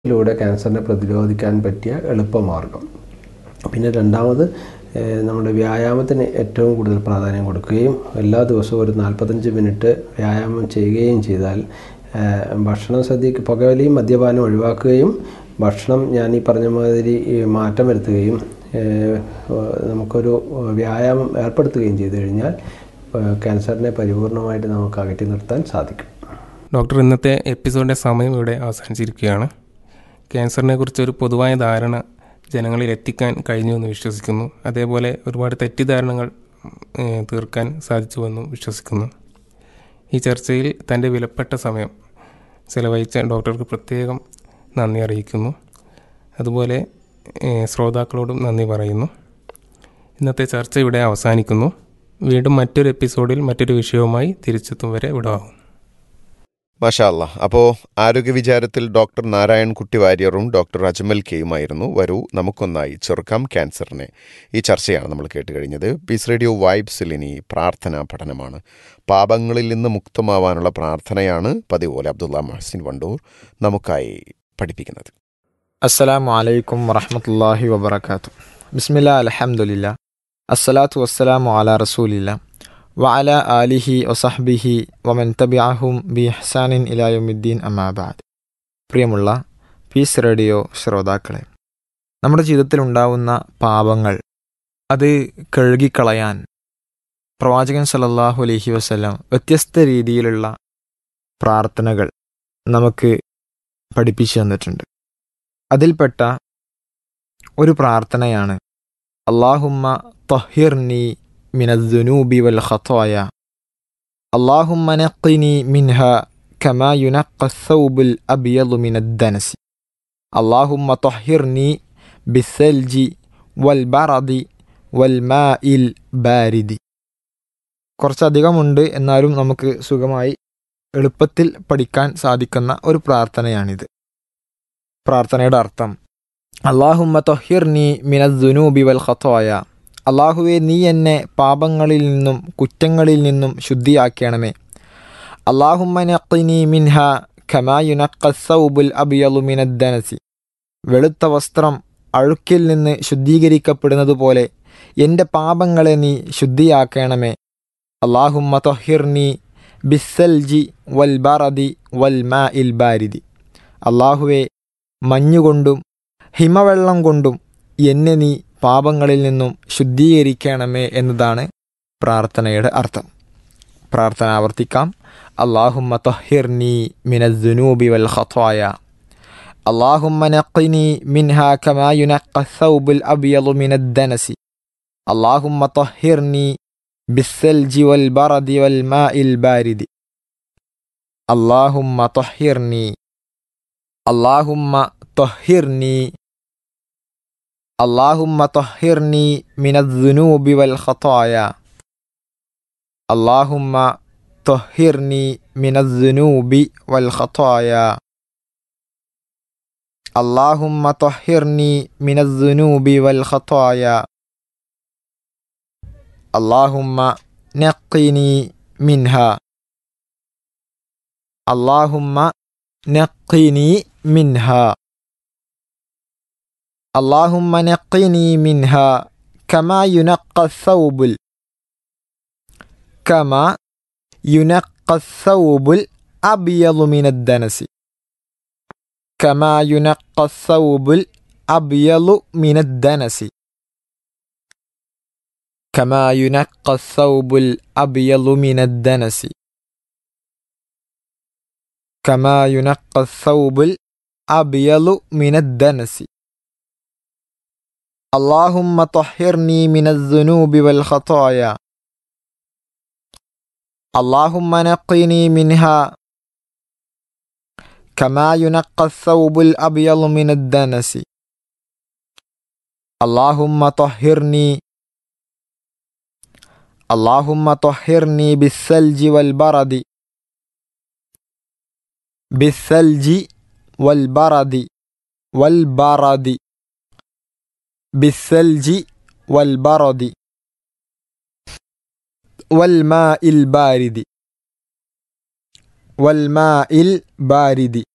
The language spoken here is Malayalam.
ിലൂടെ ക്യാൻസറിനെ പ്രതിരോധിക്കാൻ പറ്റിയ എളുപ്പമാർഗം പിന്നെ രണ്ടാമത് ഏഹ്, നമ്മുടെ വ്യായാമത്തിന് ഏറ്റവും കൂടുതൽ പ്രാധാന്യം കൊടുക്കുകയും എല്ലാ ദിവസവും ഒരു നാൽപ്പത്തഞ്ച് മിനിറ്റ് വ്യായാമം ചെയ്യുകയും ചെയ്താൽ ഏഹ്, ഭക്ഷണം ശ്രദ്ധിക്കുക പുകവലിയും മദ്യപാനം ഒഴിവാക്കുകയും ഭക്ഷണം ഞാൻ ഈ പറഞ്ഞ മാതിരി ഈ മാറ്റം വരുത്തുകയും ഏഹ്, നമുക്കൊരു വ്യായാമം ഏർപ്പെടുത്തുകയും ചെയ്തു കഴിഞ്ഞാൽ ഏഹ്, ക്യാൻസറിനെ പരിപൂർണമായിട്ട് നമുക്ക് അകറ്റി നിർത്താൻ സാധിക്കും ഡോക്ടർ ഇന്നത്തെ എപ്പിസോഡിൻ്റെ സമയം ഇവിടെ അവസാനിച്ചിരിക്കുകയാണ് ക്യാൻസറിനെ കുറിച്ച് ഒരു പൊതുവായ ധാരണ ജനങ്ങളിൽ എത്തിക്കാൻ കഴിഞ്ഞു എന്ന് വിശ്വസിക്കുന്നു അതേപോലെ ഒരുപാട് തെറ്റിദ്ധാരണകൾ ഏഹ്, തീർക്കാൻ സാധിച്ചുവെന്നും വിശ്വസിക്കുന്നു ഈ ചർച്ചയിൽ തൻ്റെ വിലപ്പെട്ട സമയം ചെലവഴിച്ച ഡോക്ടർക്ക് പ്രത്യേകം നന്ദി അറിയിക്കുന്നു അതുപോലെ ഏഹ്, ശ്രോതാക്കളോടും നന്ദി പറയുന്നു ഇന്നത്തെ ചർച്ച ഇവിടെ അവസാനിക്കുന്നു വീണ്ടും മറ്റൊരു എപ്പിസോഡിൽ മറ്റൊരു വിഷയവുമായി തിരിച്ചെത്തും വരെ വിടവാകും മാഷാ അല്ലാ അപ്പോൾ ആരോഗ്യ വിചാരത്തിൽ ഡോക്ടർ നാരായൺ കുട്ടി വാര്യറും ഡോക്ടർ അജ്മൽ കെയുമായിരുന്നു വരൂ നമുക്കൊന്നായി ചെറുക്കാം ക്യാൻസറിനെ ഈ ചർച്ചയാണ് നമ്മൾ കേട്ട് കഴിഞ്ഞത് പീസ് റേഡിയോ വൈബ്സിൽ ഇനി പ്രാർത്ഥനാ പഠനമാണ് പാപങ്ങളിൽ നിന്ന് മുക്തമാവാനുള്ള പ്രാർത്ഥനയാണ് പതിവ് പോലെ അബ്ദുള്ള മഹസിൻ വണ്ടൂർ നമുക്കായി പഠിപ്പിക്കുന്നത് അസ്സലാമു അലൈക്കും വറഹമത്തല്ലാഹി വബർക്കാത്തു ബിസ്മില്ല അലഹമുല്ല അസ്സലാത്തു വസ്സലാമു അല റസൂലില്ല വഅല ആലിഹി വസഹ്ബിഹി വമൻ തബിഅഹും ബി ഹസാനിൻ ഇലായുദ്ദീൻ അമാബാദ് പ്രിയമുള്ള പീസ് റേഡിയോ ശ്രോതാക്കളെ നമ്മുടെ ജീവിതത്തിൽ ഉണ്ടാവുന്ന പാപങ്ങൾ അത് കഴുകിക്കളയാൻ പ്രവാചകൻ സല്ലല്ലാഹു അലൈഹി വസല്ലം വ്യത്യസ്ത രീതിയിലുള്ള പ്രാർത്ഥനകൾ നമുക്ക് പഠിപ്പിച്ചു തന്നിട്ടുണ്ട് അതിൽപ്പെട്ട ഒരു പ്രാർത്ഥനയാണ് അള്ളാഹുമ്മ തഹിർനി മിനദ്ദുനൂബി വൽ ഖത്തായ അള്ളാഹുമ്മ നഖിനി മിൻഹ കമാ യുനഖ الثوبുൽ അബിയദു മിനദ്ദനസി അള്ളാഹുമ്മ തഹിർനി ബിസ്സൽജി വൽ ബറദി വൽ മാഇൽ ബാരിദി കുറച്ചധികമുണ്ട് എന്നാലും നമുക്ക് സുഖമായി എളുപ്പത്തിൽ പഠിക്കാൻ സാധിക്കുന്ന ഒരു പ്രാർത്ഥനയാണിത് പ്രാർത്ഥനയുടെ അർത്ഥം അള്ളാഹുമ്മ തൊഹിർനി മിനദ്ദുനൂബി വൽ ഖത്തോയ അള്ളാഹുവെ നീ എന്നെ പാപങ്ങളിൽ നിന്നും കുറ്റങ്ങളിൽ നിന്നും ശുദ്ധിയാക്കണമേ അള്ളാഹുമ്മ നഖിനി മിൻഹ ഖമായുനഖുൽ അബിയലു മിനദ്ദനസി വെളുത്ത വസ്ത്രം അഴുക്കിൽ നിന്ന് ശുദ്ധീകരിക്കപ്പെടുന്നത് പോലെ എൻ്റെ പാപങ്ങളെ നീ ശുദ്ധിയാക്കണമേ അള്ളാഹുമ്മ തൊഹിർനി ബിസ്സൽജി വൽ ബറദി വൽ മാ ഇൽ ബാരിദി അള്ളാഹുവെ മഞ്ഞുകൊണ്ടും ഹിമവെള്ളം കൊണ്ടും എന്നെ നീ പാപങ്ങളിൽ നിന്നും ശുദ്ധീകരിക്കണമേ എന്നതാണ് പ്രാർത്ഥനയുടെ അർത്ഥം പ്രാർത്ഥന ആവർത്തിക്കാം അള്ളാഹുമ്മ തൊഹിർനി മിനദ്ദുനൂബി വൽ ഖത്വായ അള്ളാഹുമ്മ നഖിനി മിൻഹ കമാ യുനഖ الثوبുൽ അബിയദു മിനദ്ദനസി അള്ളാഹുമ്മ തൊഹിർനി ബിസ്സൽജി വൽ ബറദി വൽ മാഇൽ ബാരിദി അള്ളാഹുമ്മ തൊഹിർനി اللهم طهرني اللهم طهرني من الذنوب والخطايا اللهم طهرني من الذنوب والخطايا اللهم طهرني من الذنوب والخطايا اللهم نقني منها اللهم نقني منها اللهم نقني منها كما ينقى الثوب ال- كما ينقى الثوب الأبيض من الدنس كما ينقى الثوب الأبيض من الدنس كما ينقى الثوب الأبيض من الدنس كما ينقى الثوب الأبيض من الدنس اللهم طهرني من الذنوب والخطايا اللهم نقني منها كما ينقى الثوب الأبيض من الدنس اللهم طهرني اللهم طهرني بالثلج والبرد بالثلج والبرد والبرد بالثلج والبرد والماء البارد والماء البارد